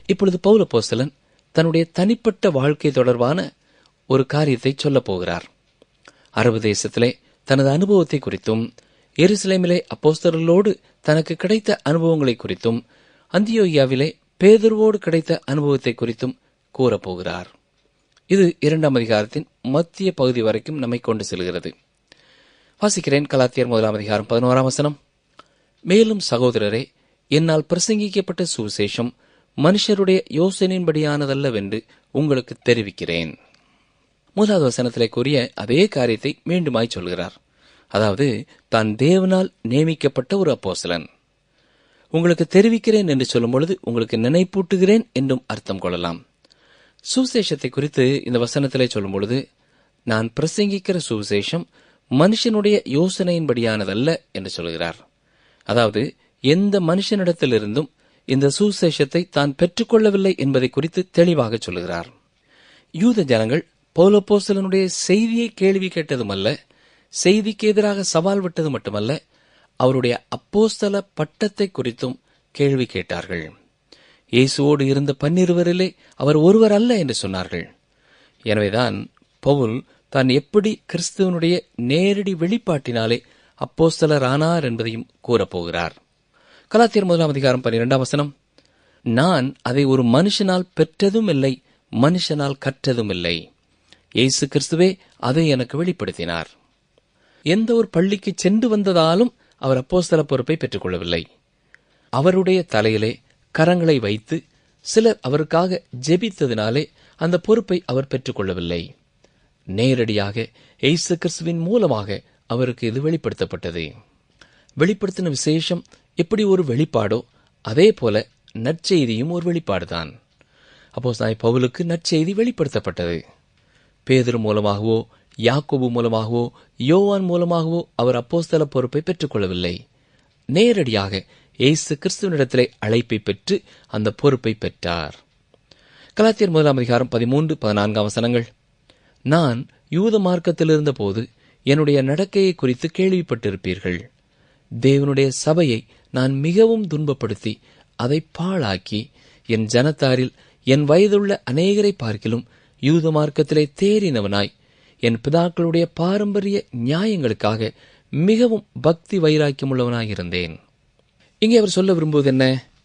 இப்பொழுது பௌல போஸ்தலன் தன்னுடைய தனிப்பட்ட வாழ்க்கை தொடர்பான ஒரு காரியத்தை சொல்லப் போகிறார் அரபு தேசத்திலே தனது அனுபவத்தை குறித்தும் எருசலேமிலே அப்போஸ்தலர்களோடு தனக்கு கிடைத்த அனுபவங்களை குறித்தும் அந்தியோகியாவிலே பேதுருவோடு கிடைத்த அனுபவத்தை குறித்தும் கூறப்போகிறார் இது இரண்டாம் அதிகாரத்தின் மத்திய பகுதி வரைக்கும் நம்மை கொண்டு செல்கிறது வாசிக்கிறேன் கலாத்தியர் முதலாம் அதிகாரம் பதினோராம் வசனம் மேலும் சகோதரரே என்னால் பிரசங்கிக்கப்பட்ட சுவிசேஷம் மனுஷருடைய யோசனையின்படியானதல்லவென்று உங்களுக்கு தெரிவிக்கிறேன் முதலாவது வசனத்திலே கூறிய அதே காரியத்தை மீண்டுமாய் சொல்கிறார் அதாவது தான் தேவனால் நியமிக்கப்பட்ட ஒரு அப்போஸ்தலன் உங்களுக்கு தெரிவிக்கிறேன் என்று சொல்லும் பொழுது உங்களுக்கு நினைப்பூட்டுகிறேன் என்றும் அர்த்தம் கொள்ளலாம் சுவிசேஷத்தை குறித்து இந்த வசனத்திலே சொல்லும் பொழுது நான் பிரசங்கிக்கிற சுவிசேஷம் மனுஷனுடைய யோசனையின்படியானதல்ல என்று சொல்கிறார் அதாவது எந்த மனுஷனிடத்திலிருந்தும் இந்த சுவிசேஷத்தை தான் பெற்றுக்கொள்ளவில்லை என்பதை குறித்து தெளிவாக சொல்கிறார் யூத ஜனங்கள் பௌலப்போசலனுடைய செய்தியை கேள்வி கேட்டதுமல்ல செய்திக்கு எதிராக சவால் விட்டது மட்டுமல்ல அவருடைய அப்போஸ்தல பட்டத்தை குறித்தும் கேள்வி கேட்டார்கள் இயேசுவோடு இருந்த பன்னிருவரிலே அவர் ஒருவர் அல்ல என்று சொன்னார்கள் எனவேதான் பவுல் தான் எப்படி கிறிஸ்துவனுடைய நேரடி வெளிப்பாட்டினாலே அப்போஸ்தலர் ஆனார் என்பதையும் கூறப்போகிறார் கலாத்தியர் முதலாம் அதிகாரம் பன்னிரெண்டாம் வசனம் நான் அதை ஒரு மனுஷனால் பெற்றதும் இல்லை மனுஷனால் கற்றதும் இல்லை இயேசு கிறிஸ்துவே அதை எனக்கு வெளிப்படுத்தினார் எந்த ஒரு பள்ளிக்கு சென்று வந்ததாலும் அவர் அப்போஸ்தல பொறுப்பை பெற்றுக்கொள்ளவில்லை அவருடைய தலையிலே கரங்களை வைத்து சிலர் அவருக்காக ஜெபித்ததினாலே அந்த பொறுப்பை அவர் பெற்றுக்கொள்ளவில்லை நேரடியாக இயேசு கிறிஸ்துவின் மூலமாக அவருக்கு இது வெளிப்படுத்தப்பட்டது வெளிப்படுத்தின விசேஷம் எப்படி ஒரு வெளிப்பாடோ அதே போல நற்செய்தியும் ஒரு வெளிப்பாடுதான் அப்போ சாய் பவுலுக்கு நற்செய்தி வெளிப்படுத்தப்பட்டது பேதர் மூலமாகவோ யாக்கோபு மூலமாகவோ யோவான் மூலமாகவோ அவர் அப்போஸ்தல பொறுப்பை பெற்றுக்கொள்ளவில்லை நேரடியாக இயேசு கிறிஸ்துவனிடத்திலே அழைப்பை பெற்று அந்த பொறுப்பை பெற்றார் கலாத்தியர் முதலாம் அதிகாரம் பதிமூன்று பதினான்காம் வசனங்கள் நான் யூத மார்க்கத்தில் இருந்தபோது என்னுடைய நடக்கையை குறித்து கேள்விப்பட்டிருப்பீர்கள் தேவனுடைய சபையை நான் மிகவும் துன்பப்படுத்தி அதை பாழாக்கி என் ஜனத்தாரில் என் வயதுள்ள அநேகரை பார்க்கிலும் யூத மார்க்கத்திலே தேறினவனாய் என் பிதாக்களுடைய பாரம்பரிய நியாயங்களுக்காக மிகவும் பக்தி வைராக்கியமுள்ளவனாயிருந்தேன் இங்கே அவர் சொல்ல விரும்புவது என்ன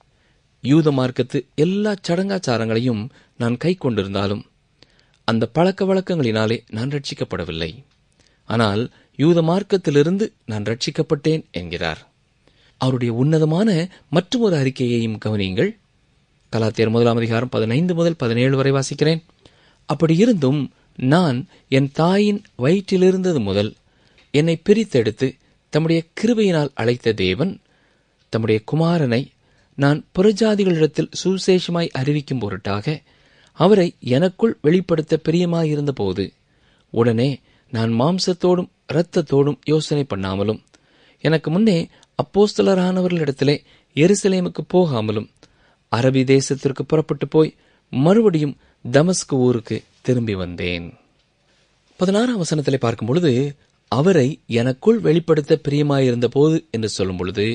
யூத மார்க்கத்து எல்லா சடங்காச்சாரங்களையும் நான் கை கொண்டிருந்தாலும் அந்த பழக்க வழக்கங்களினாலே நான் ரட்சிக்கப்படவில்லை ஆனால் யூத மார்க்கத்திலிருந்து நான் ரட்சிக்கப்பட்டேன் என்கிறார் அவருடைய உன்னதமான மற்றொரு அறிக்கையையும் கவனியுங்கள் கலாத்தியர் முதலாம் அதிகாரம் பதினைந்து முதல் பதினேழு வரை வாசிக்கிறேன் அப்படி இருந்தும் நான் என் தாயின் வயிற்றிலிருந்தது முதல் என்னை பிரித்தெடுத்து தம்முடைய கிருபையினால் அழைத்த தேவன் தம்முடைய குமாரனை நான் புறஜாதிகளிடத்தில் சுசேஷமாய் அறிவிக்கும் பொருட்டாக அவரை எனக்குள் வெளிப்படுத்த பிரியமாயிருந்த போது உடனே நான் மாம்சத்தோடும் இரத்தத்தோடும் யோசனை பண்ணாமலும் எனக்கு முன்னே அப்போஸ்தலரானவர்களிடத்திலே எருசலேமுக்கு போகாமலும் அரபி தேசத்திற்கு புறப்பட்டு போய் மறுபடியும் தமஸ்கு ஊருக்கு திரும்பி வந்தேன் பதினாறாம் வசனத்திலே பார்க்கும் பொழுது அவரை எனக்குள் வெளிப்படுத்த பிரியமாயிருந்த போது என்று சொல்லும் பொழுது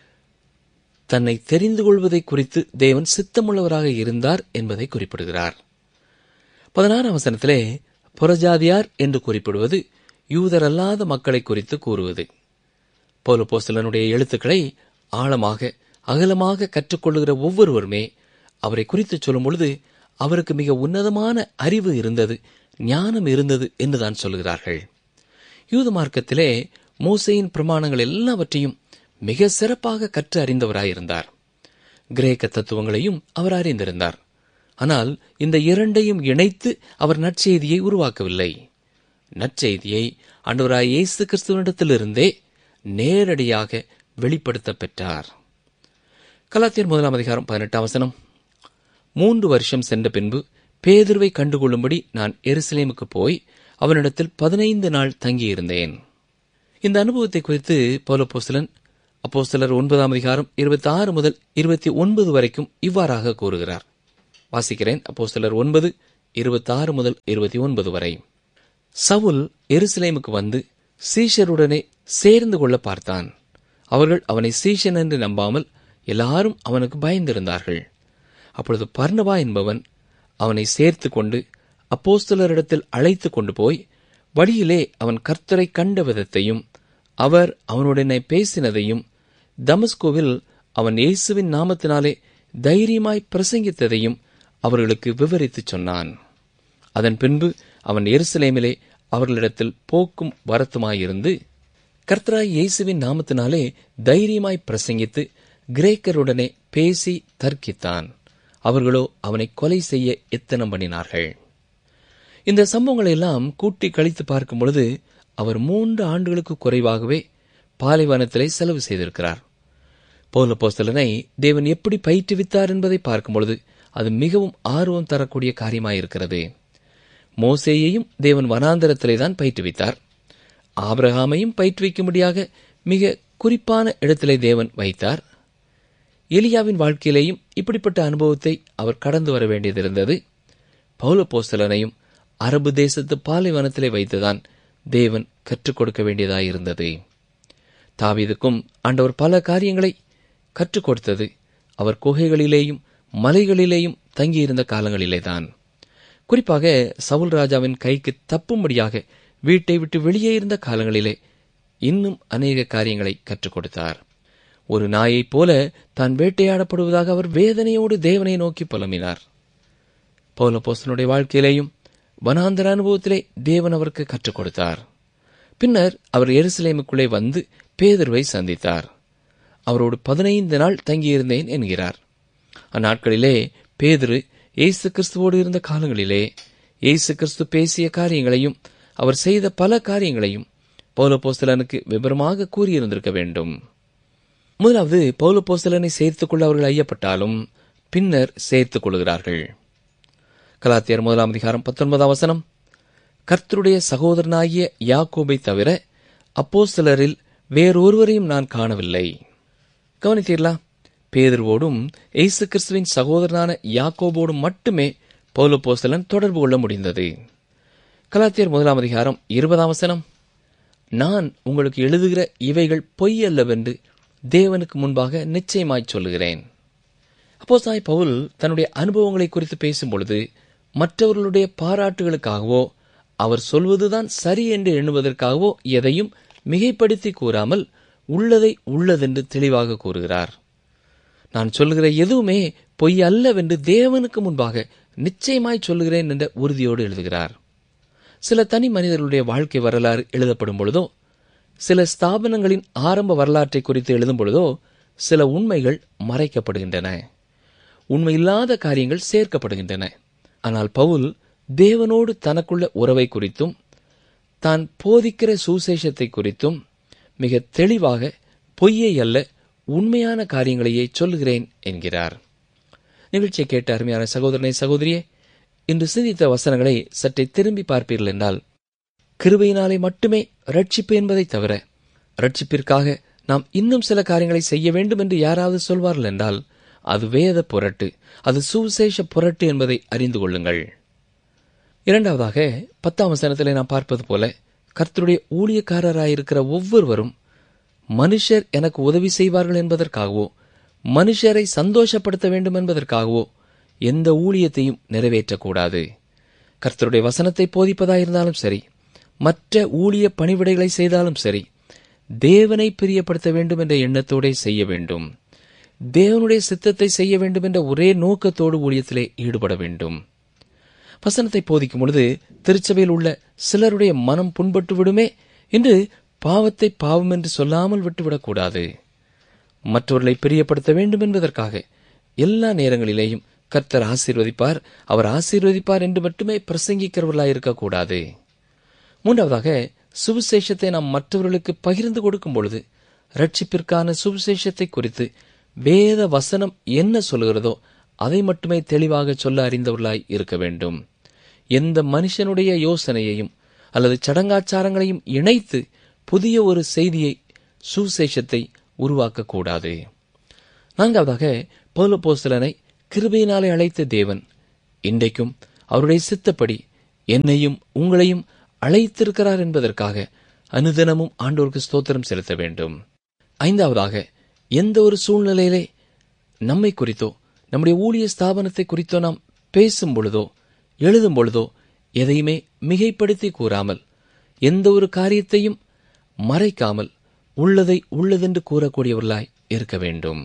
தன்னை தெரிந்து கொள்வதை குறித்து தேவன் சித்தமுள்ளவராக இருந்தார் என்பதை குறிப்பிடுகிறார் பதினாறாம் வசனத்திலே புறஜாதியார் என்று குறிப்பிடுவது யூதரல்லாத மக்களை குறித்து கூறுவது பௌலபோஸ்தலனுடைய எழுத்துக்களை ஆழமாக அகலமாக கற்றுக்கொள்ளுகிற ஒவ்வொருவருமே அவரை குறித்து சொல்லும் பொழுது அவருக்கு மிக உன்னதமான அறிவு இருந்தது ஞானம் இருந்தது என்றுதான் சொல்கிறார்கள் யூத மார்க்கத்திலே மோசையின் பிரமாணங்கள் எல்லாவற்றையும் மிக சிறப்பாக கற்று அறிந்தவராயிருந்தார் கிரேக்க தத்துவங்களையும் அவர் அறிந்திருந்தார் ஆனால் இந்த இரண்டையும் இணைத்து அவர் நற்செய்தியை உருவாக்கவில்லை நற்செய்தியை அன்றுவராய் இயேசு கிறிஸ்துவனிடத்திலிருந்தே நேரடியாக வெளிப்படுத்த பெற்றார் கலாத்தியர் முதலாம் அதிகாரம் பதினெட்டாம் வசனம் மூன்று வருஷம் சென்ற பின்பு பேதுருவை கண்டுகொள்ளும்படி நான் எருசலேமுக்கு போய் அவனிடத்தில் பதினைந்து நாள் தங்கியிருந்தேன் இந்த அனுபவத்தை குறித்து பௌலப்போஸ்தலன் அப்போஸ்தலர் ஒன்பதாம் அதிகாரம் இருபத்தி ஆறு முதல் இருபத்தி ஒன்பது வரைக்கும் இவ்வாறாக கூறுகிறார் வாசிக்கிறேன் அப்போஸ்தலர் ஒன்பது இருபத்தி ஆறு முதல் இருபத்தி ஒன்பது வரை சவுல் எருசலேமுக்கு வந்து சீஷருடனே சேர்ந்து கொள்ள பார்த்தான் அவர்கள் அவனை சீஷன் என்று நம்பாமல் எல்லாரும் அவனுக்கு பயந்திருந்தார்கள் அப்பொழுது பர்ணபா என்பவன் அவனை சேர்த்து கொண்டு அப்போஸ்தலரிடத்தில் அழைத்து கொண்டு போய் வழியிலே அவன் கர்த்தரை கண்ட விதத்தையும் அவர் அவனுடனே பேசினதையும் தமஸ்கோவில் அவன் இயேசுவின் நாமத்தினாலே தைரியமாய் பிரசங்கித்ததையும் அவர்களுக்கு விவரித்துச் சொன்னான் அதன் பின்பு அவன் எருசலேமிலே அவர்களிடத்தில் போக்கும் வரத்துமாயிருந்து கர்த்தராய் இயேசுவின் நாமத்தினாலே தைரியமாய் பிரசங்கித்து கிரேக்கருடனே பேசி தர்க்கித்தான் அவர்களோ அவனை கொலை செய்ய எத்தனம் பண்ணினார்கள் இந்த சம்பவங்களை எல்லாம் கூட்டி கழித்து பார்க்கும் பொழுது அவர் மூன்று ஆண்டுகளுக்கு குறைவாகவே பாலைவனத்திலே செலவு செய்திருக்கிறார் பௌல போஸ்தலனை தேவன் எப்படி பயிற்றுவித்தார் என்பதை பார்க்கும் பொழுது அது மிகவும் ஆர்வம் தரக்கூடிய காரியமாயிருக்கிறது மோசேயையும் தேவன் வனாந்தரத்திலே தான் பயிற்றுவித்தார் ஆபிரகாமையும் பயிற்றுவிக்கும்படியாக மிக குறிப்பான இடத்திலே தேவன் வைத்தார் எலியாவின் வாழ்க்கையிலேயும் இப்படிப்பட்ட அனுபவத்தை அவர் கடந்து வர வேண்டியதிருந்தது பௌல போஸ்தலனையும் அரபு தேசத்து பாலைவனத்திலே வைத்துதான் தேவன் கற்றுக் கொடுக்க வேண்டியதாயிருந்தது தாவீதுக்கும் ஆண்டவர் பல காரியங்களை கற்றுக் கொடுத்தது அவர் குகைகளிலேயும் மலைகளிலேயும் தங்கியிருந்த காலங்களிலேதான் குறிப்பாக சவுல் ராஜாவின் கைக்கு தப்பும்படியாக வீட்டை விட்டு வெளியே இருந்த காலங்களிலே இன்னும் அநேக காரியங்களை கற்றுக் கொடுத்தார் ஒரு நாயைப் போல தான் வேட்டையாடப்படுவதாக அவர் வேதனையோடு தேவனை நோக்கி புலம்பினார் பௌலபோஸ்தனுடைய வாழ்க்கையிலேயும் வனாந்தர அனுபவத்திலே தேவன் அவருக்கு கற்றுக் கொடுத்தார் பின்னர் அவர் எருசலேமுக்குள்ளே வந்து பேதர்வை சந்தித்தார் அவரோடு பதினைந்து நாள் தங்கியிருந்தேன் என்கிறார் அந்நாட்களிலே பேதுரு இயேசு கிறிஸ்துவோடு இருந்த காலங்களிலே இயேசு கிறிஸ்து பேசிய காரியங்களையும் அவர் செய்த பல காரியங்களையும் பௌலபோஸ்தலனுக்கு விவரமாக கூறியிருந்திருக்க வேண்டும் முதலாவது பௌலபோஸ்தலனை சேர்த்துக் கொள்ள அவர்கள் ஐயப்பட்டாலும் பின்னர் சேர்த்துக் கொள்கிறார்கள் கலாத்தியர் முதலாம் அதிகாரம் பத்தொன்பதாம் வசனம் கர்த்தருடைய சகோதரனாகிய யாக்கோபை தவிர அப்போஸ்தலரில் வேறொருவரையும் நான் காணவில்லை கவனித்தீர்களா பேதர்வோடும் இயேசு கிறிஸ்துவின் சகோதரனான யாக்கோபோடும் மட்டுமே பௌலப்போஸ்தலன் தொடர்பு கொள்ள முடிந்தது கலாத்தியர் முதலாம் அதிகாரம் இருபதாம் வசனம் நான் உங்களுக்கு எழுதுகிற இவைகள் பொய் அல்லவென்று தேவனுக்கு முன்பாக நிச்சயமாய் சொல்லுகிறேன் அப்போஸ்தாய் பவுல் தன்னுடைய அனுபவங்களை குறித்து பேசும் பொழுது மற்றவர்களுடைய பாராட்டுகளுக்காகவோ அவர் சொல்வதுதான் சரி என்று எண்ணுவதற்காகவோ எதையும் மிகைப்படுத்தி கூறாமல் உள்ளதை உள்ளதென்று தெளிவாக கூறுகிறார் நான் சொல்லுகிற எதுவுமே பொய் அல்லவென்று தேவனுக்கு முன்பாக நிச்சயமாய் சொல்லுகிறேன் என்ற உறுதியோடு எழுதுகிறார் சில தனி மனிதர்களுடைய வாழ்க்கை வரலாறு எழுதப்படும் பொழுதோ சில ஸ்தாபனங்களின் ஆரம்ப வரலாற்றை குறித்து எழுதும் பொழுதோ சில உண்மைகள் மறைக்கப்படுகின்றன உண்மையில்லாத காரியங்கள் சேர்க்கப்படுகின்றன ஆனால் பவுல் தேவனோடு தனக்குள்ள உறவை குறித்தும் தான் போதிக்கிற சுசேஷத்தை குறித்தும் மிக தெளிவாக பொய்யை அல்ல உண்மையான காரியங்களையே சொல்லுகிறேன் என்கிறார் நிகழ்ச்சியை கேட்ட அருமையான சகோதரனை சகோதரியே இன்று சிந்தித்த வசனங்களை சற்றே திரும்பி பார்ப்பீர்கள் என்றால் கிருபையினாலே மட்டுமே ரட்சிப்பு என்பதை தவிர ரட்சிப்பிற்காக நாம் இன்னும் சில காரியங்களை செய்ய வேண்டும் என்று யாராவது சொல்வார்கள் என்றால் அது வேத புரட்டு அது சுவிசேஷ புரட்டு என்பதை அறிந்து கொள்ளுங்கள் இரண்டாவதாக பத்தாம் வசனத்திலே நாம் பார்ப்பது போல கர்த்தருடைய ஊழியக்காரராயிருக்கிற ஒவ்வொருவரும் மனுஷர் எனக்கு உதவி செய்வார்கள் என்பதற்காகவோ மனுஷரை சந்தோஷப்படுத்த வேண்டும் என்பதற்காகவோ எந்த ஊழியத்தையும் நிறைவேற்றக்கூடாது கர்த்தருடைய வசனத்தை போதிப்பதாயிருந்தாலும் சரி மற்ற ஊழிய பணிவிடைகளை செய்தாலும் சரி தேவனை பிரியப்படுத்த வேண்டும் என்ற எண்ணத்தோடே செய்ய வேண்டும் தேவனுடைய சித்தத்தை செய்ய வேண்டும் என்ற ஒரே நோக்கத்தோடு ஊழியத்திலே ஈடுபட வேண்டும் வசனத்தை போதிக்கும் பொழுது திருச்சபையில் உள்ள சிலருடைய மனம் புண்பட்டு விடுமே என்று பாவத்தை பாவம் என்று சொல்லாமல் விட்டுவிடக்கூடாது மற்றவர்களை பிரியப்படுத்த வேண்டும் என்பதற்காக எல்லா நேரங்களிலேயும் கர்த்தர் ஆசீர்வதிப்பார் அவர் ஆசீர்வதிப்பார் என்று மட்டுமே பிரசங்கிக்கிறவர்களாக இருக்கக்கூடாது மூன்றாவதாக சுவிசேஷத்தை நாம் மற்றவர்களுக்கு பகிர்ந்து கொடுக்கும் பொழுது ரட்சிப்பிற்கான சுவிசேஷத்தை குறித்து வேத வசனம் என்ன சொல்கிறதோ அதை மட்டுமே தெளிவாக சொல்ல அறிந்தவர்களாய் இருக்க வேண்டும் எந்த மனுஷனுடைய யோசனையையும் அல்லது சடங்காச்சாரங்களையும் இணைத்து புதிய ஒரு செய்தியை சுவிசேஷத்தை உருவாக்கக்கூடாது நான்காவதாக பௌலபோஸ்தலனை கிருபையினாலே அழைத்த தேவன் இன்றைக்கும் அவருடைய சித்தப்படி என்னையும் உங்களையும் அழைத்திருக்கிறார் என்பதற்காக அனுதினமும் ஆண்டோருக்கு ஸ்தோத்திரம் செலுத்த வேண்டும் ஐந்தாவதாக எந்த ஒரு சூழ்நிலையிலே நம்மை குறித்தோ நம்முடைய ஊழிய ஸ்தாபனத்தை குறித்தோ நாம் பேசும் பொழுதோ எழுதும் பொழுதோ எதையுமே மிகைப்படுத்தி கூறாமல் எந்த ஒரு காரியத்தையும் மறைக்காமல் உள்ளதை உள்ளதென்று கூறக்கூடியவர்களாய் இருக்க வேண்டும்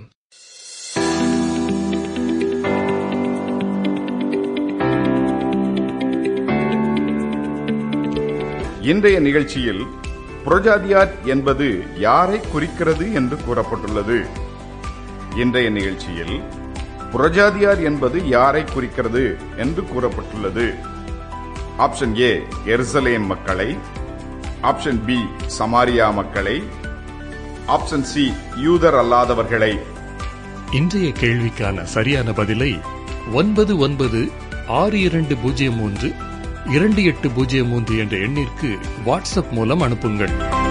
இன்றைய நிகழ்ச்சியில் புரஜாதியார் என்பது யாரை குறிக்கிறது என்று கூறப்பட்டுள்ளது இன்றைய நிகழ்ச்சியில் புரஜாதியார் என்பது யாரை குறிக்கிறது என்று கூறப்பட்டுள்ளது ஆப்ஷன் ஏ எருசலேம் மக்களை ஆப்ஷன் பி சமாரியா மக்களை ஆப்ஷன் சி யூதர் அல்லாதவர்களை இன்றைய கேள்விக்கான சரியான பதிலை ஒன்பது ஒன்பது ஆறு இரண்டு பூஜ்ஜியம் மூன்று இரண்டு எட்டு பூஜ்ஜியம் மூன்று என்ற எண்ணிற்கு வாட்ஸ்அப் மூலம் அனுப்புங்கள்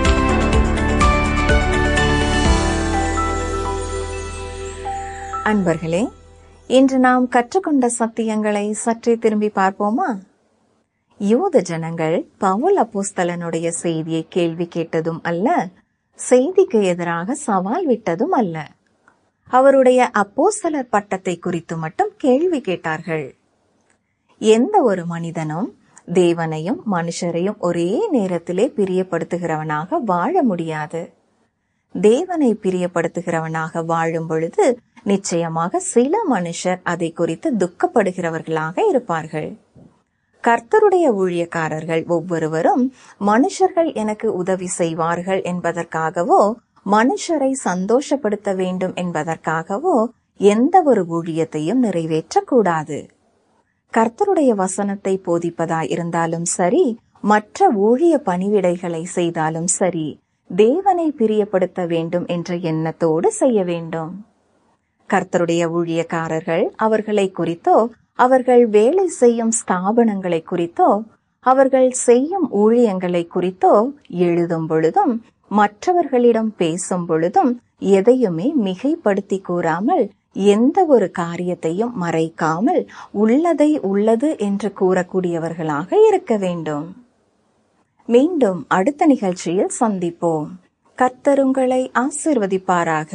அன்பர்களே இன்று நாம் கற்றுக்கொண்ட சத்தியங்களை சற்றே திரும்பி பார்ப்போமா யூத ஜனங்கள் பவுல் அப்போஸ்தலனுடைய செய்தியை கேள்வி கேட்டதும் அல்ல செய்திக்கு எதிராக சவால் விட்டதும் அல்ல அவருடைய அப்போஸ்தலர் பட்டத்தை குறித்து மட்டும் கேள்வி கேட்டார்கள் எந்த ஒரு மனிதனும் தேவனையும் மனுஷரையும் ஒரே நேரத்திலே பிரியப்படுத்துகிறவனாக வாழ முடியாது தேவனை பிரியப்படுத்துகிறவனாக வாழும் பொழுது நிச்சயமாக சில மனுஷர் அதை குறித்து துக்கப்படுகிறவர்களாக இருப்பார்கள் கர்த்தருடைய ஊழியக்காரர்கள் ஒவ்வொருவரும் மனுஷர்கள் எனக்கு உதவி செய்வார்கள் என்பதற்காகவோ மனுஷரை சந்தோஷப்படுத்த வேண்டும் என்பதற்காகவோ எந்த ஒரு ஊழியத்தையும் நிறைவேற்றக்கூடாது கர்த்தருடைய வசனத்தை போதிப்பதாய் இருந்தாலும் சரி மற்ற ஊழிய பணிவிடைகளை செய்தாலும் சரி தேவனை பிரியப்படுத்த வேண்டும் என்ற எண்ணத்தோடு செய்ய வேண்டும் கர்த்தருடைய ஊழியக்காரர்கள் அவர்களை குறித்தோ அவர்கள் வேலை செய்யும் ஸ்தாபனங்களை குறித்தோ அவர்கள் செய்யும் ஊழியங்களை குறித்தோ எழுதும் பொழுதும் மற்றவர்களிடம் பேசும் பொழுதும் எதையுமே மிகைப்படுத்தி கூறாமல் எந்த ஒரு காரியத்தையும் மறைக்காமல் உள்ளதை உள்ளது என்று கூறக்கூடியவர்களாக இருக்க வேண்டும் மீண்டும் அடுத்த நிகழ்ச்சியில் சந்திப்போம் கர்த்தருங்களை ஆசிர்வதிப்பாராக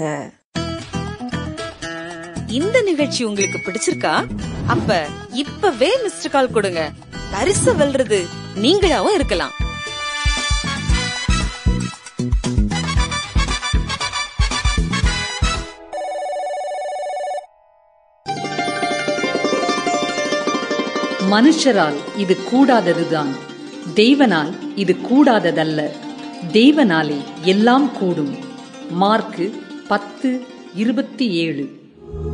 இந்த நிகழ்ச்சி உங்களுக்கு பிடிச்சிருக்கா அப்ப இப்பவே மிஸ்டர் கால் கொடுங்க பரிசு வெல்றது நீங்களாவும் இருக்கலாம் மனுஷரால் இது கூடாததுதான் தேவனால் இது கூடாததல்ல தேவனாலே எல்லாம் கூடும் மார்க்கு பத்து இருபத்தி ஏழு